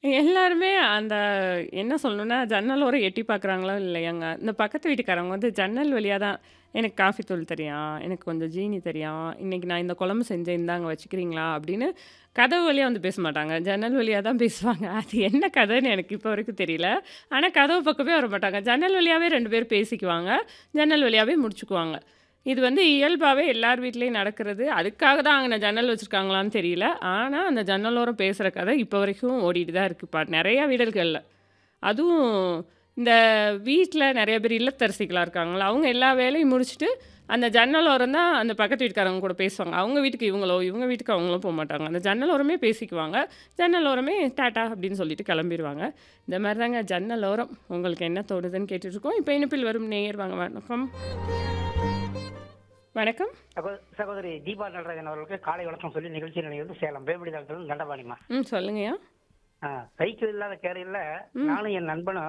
எல்லாருமே அந்த என்ன சொல்லணும்னா, ஜன்னல் ஓரம் எட்டி பார்க்குறாங்களோ இல்லையாங்க, இந்த பக்கத்து வீட்டுக்காரவங்க வந்து ஜன்னல் வழியா தான், "எனக்கு காஃபி தூள் தரியா? எனக்கு கொஞ்சம் ஜீனி தரியா? இன்னைக்கு நான் இந்த குழம்பு செஞ்சேன், இந்தாங்க வச்சுக்கிறீங்களா?" அப்படின்னு கதவு வழியா வந்து பேச மாட்டாங்க. ஜன்னல் வழியா தான் பேசுவாங்க. அது என்ன கதைன்னு எனக்கு இப்போ வரைக்கும் தெரியல. ஆனா கதவு பக்கமே வரமாட்டாங்க. ஜன்னல் வழியாவே 2 பேரும் பேசிக்குவாங்க. ஜன்னல் வழியாவே முடிச்சுக்குவாங்க. இது வந்து இயல்பாவே எல்லார் வீட்லயும் நடக்கிறது. அதுக்காக தான் அங்கன ஜன்னல் வச்சிருக்காங்களான்னு தெரியல. ஆனா, அந்த ஜன்னலோரம் பேசுற கதை இப்போ வரைக்கும் ஓடிட்டு தான் இருக்குப்பா. நெறைய வீடுகள்ல. அதுவும் இந்த வீட்ல நெறைய பேர் இல்லத்தரசிகளா இருக்காங்கல்ல, அவங்க எல்லா வேலையும் முடிச்சுட்டு, அந்த ஜன்னல் ஓரம் தான் அந்த பக்கத்து வீட்டுக்காரவங்க கூட பேசுவாங்க. அவங்க வீட்டுக்கு இவங்களோ, இவங்க வீட்டுக்கு அவங்களோ போமாட்டாங்க. அந்த ஜன்னல் ஓரமே பேசிக்குவாங்க. ஜன்னல் ஓரமே டாட்டா அப்படின்னு சொல்லிட்டு கிளம்பிருவாங்க. இந்த மாரி தாங்க ஜன்னல் ஓரம். உங்களுக்கு என்ன தோணுதுன்னு கேட்டுட்ருக்கோம். இப்போ இணைப்பில் வரும் நேயர் வாங்க வணக்கம். வணக்கம். சகோ சகோதரி தீபா நடராஜன் அவர்களுக்கு காலை வணக்கம் சொல்லி நிகழ்ச்சி நிலையிலிருந்து சேலம் வேம்படி தளத்திலிருந்து தண்டபாணிமா ம். சொல்லுங்கய்யா. ஆ, சைக்கிள் இல்லாத கேரையில் நானும் என் நண்பனும்